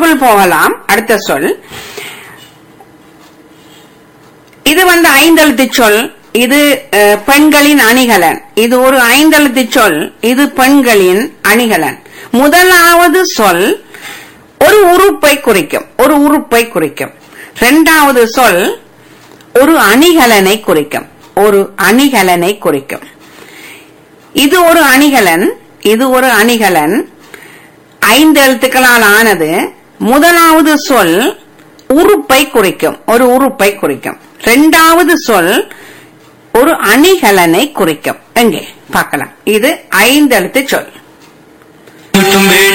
சொல்லுக்குள் போகலாம் அடுத்த சொல் இது வந்து ஐந்தெழுத்து சொல் இது அஹ், பெண்களின் அணிகலன் இது ஒரு ஐந்தெழுத்து சொல் இது பெண்களின் அணிகலன் முதலாவது சொல் ஒரு உறுப்பை குறிக்கும் ஒரு உறுப்பை குறிக்கும் இரண்டாவது சொல் ஒரு அணிகலனை குறிக்கும் ஒரு அணிகலனை குறிக்கும் இது ஒரு அணிகலன் இது ஒரு அணிகலன் ஐந்து எழுத்துக்களால் ஆனது முதலாவது சொல் உறுப்பை குறிக்கும் ஒரு உறுப்பை குறிக்கும் இரண்டாவது சொல் ஒரு அணிகலனை குறிக்கும் எங்கே பார்க்கலாம் இது ஐந்து எழுத்து சொல் சுட்டும் வேளை